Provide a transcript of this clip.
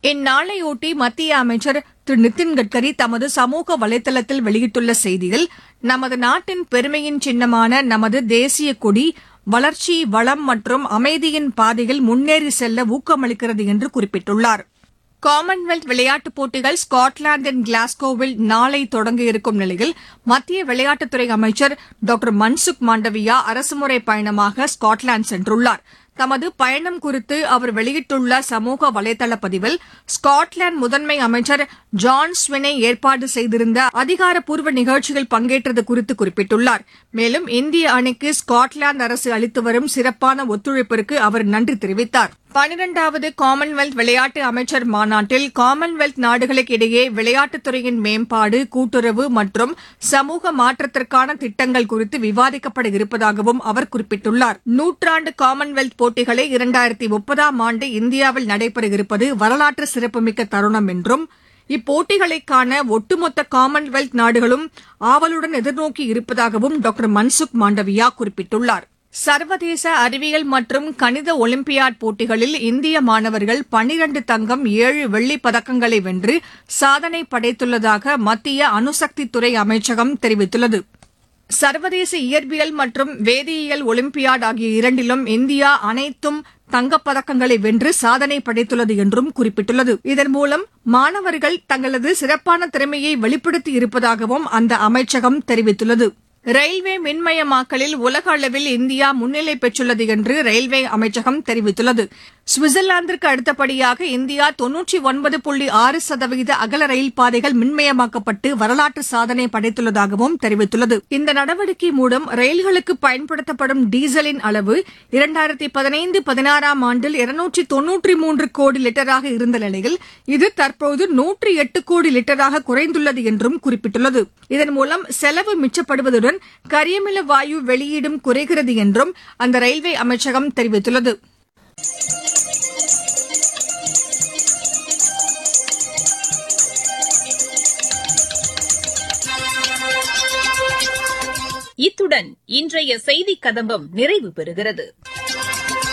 இந்நாளையொட்டி மத்திய அமைச்சர் திரு நிதின் கட்கரி தமது சமூக வலைதளத்தில் வெளியிட்டுள்ள செய்தியில் நமது நாட்டின் பெருமையின் சின்னமான நமது தேசிய கொடி வளர்ச்சி வளம் மற்றும் அமைதியின் பாதையில் முன்னேறி செல்ல ஊக்கமளிக்கிறது என்று குறிப்பிட்டுள்ளார் காமன்வெல்த் விளையாட்டுப் போட்டிகள் ஸ்காட்லாந்தின் கிளாஸ்கோவில் நாளை தொடங்க இருக்கும் நிலையில் மத்திய விளையாட்டுத்துறை அமைச்சர் டாக்டர் மன்சுக் மாண்டவியா அரசுமுறை பயணமாக ஸ்காட்லாந்து சென்றுள்ளார் தமது பயணம் குறித்து அவர் வெளியிட்டுள்ள சமூக வலைதள பதிவில் ஸ்காட்லாந்து முதன்மை அமைச்சர் ஜான் ஸ்வினை ஏற்பாடு செய்திருந்த அதிகாரப்பூர்வ நிகழ்ச்சியில் பங்கேற்றது குறித்து குறிப்பிட்டுள்ளார் மேலும் இந்திய அணிக்கு ஸ்காட்லாந்து அரசு அளித்து வரும் சிறப்பான ஒத்துழைப்பிற்கு அவர் நன்றி தெரிவித்தார் பனிரெண்டாவது காமன்வெல்த் விளையாட்டு அமைச்சர் மாநாட்டில் காமன்வெல்த் நாடுகளுக்கு இடையே விளையாட்டுத்துறையின் மேம்பாடு கூட்டுறவு மற்றும் சமூக மாற்றத்திற்கான திட்டங்கள் குறித்து விவாதிக்கப்பட இருப்பதாகவும் அவர் குறிப்பிட்டுள்ளார் நூற்றாண்டு காமன்வெல்த் போட்டிகளை இரண்டாயிரத்தி முப்பதாம் ஆண்டு இந்தியாவில் நடைபெற இருப்பது வரலாற்று சிறப்புமிக்க தருணம் என்றும் இப்போட்டிகளை காண ஒட்டுமொத்த காமன்வெல்த் நாடுகளும் ஆவலுடன் எதிர்நோக்கி இருப்பதாகவும் டாக்டர் மன்சுக் மாண்டவியா குறிப்பிட்டுள்ளார் சர்வதேச அறிவியல் மற்றும் கணித ஒலிம்பியாட் போட்டிகளில் இந்திய மாணவர்கள் பனிரண்டு தங்கம் ஏழு வெள்ளிப் பதக்கங்களை வென்று சாதனை படைத்துள்ளதாக மத்திய அணுசக்தித்துறை அமைச்சகம் தெரிவித்துள்ளது சர்வதேச இயற்பியல் மற்றும் வேதியியல் ஒலிம்பியாட் ஆகிய இரண்டிலும் இந்தியா அனைத்தும் தங்கப் பதக்கங்களை வென்று சாதனை படைத்துள்ளது என்றும் குறிப்பிட்டுள்ளது இதன் மூலம் மாணவர்கள் தங்களது சிறப்பான திறமையை வெளிப்படுத்தி இருப்பதாகவும் அந்த அமைச்சகம் தெரிவித்துள்ளது ரயில்வே மின்மயமாக்கலில் உலக அளவில் இந்தியா முன்னிலை பெற்றுள்ளது என்று ரயில்வே அமைச்சகம் தெரிவித்துள்ளது சுவிட்சர்லாந்திற்கு அடுத்தபடியாக இந்தியா தொன்னூற்றி ஒன்பது புள்ளி ஆறு சதவீத அகல ரயில் பாதைகள் மின்மயமாக்கப்பட்டு வரலாற்று சாதனை படைத்துள்ளதாகவும் தெரிவித்துள்ளது இந்த நடவடிக்கை மூலம் ரயில்களுக்கு பயன்படுத்தப்படும் டீசலின் அளவு இரண்டாயிரத்தி பதினைந்து பதினாறாம் ஆண்டில் இருநூற்றி தொன்னூற்றி மூன்று கோடி லிட்டராக இருந்த நிலையில் இது தற்போது நூற்றி எட்டு கோடி லிட்டராக குறைந்துள்ளது என்றும் குறிப்பிட்டுள்ளது இதன் மூலம் செலவு மிச்சப்படுவதுடன் கரியமில வாயு வெளியீடும் குறைகிறது என்றும் அந்த ரயில்வே அமைச்சகம் தெரிவித்துள்ளது இத்துடன் இன்றைய செய்திக் கதம்பம் நிறைவு பெறுகிறது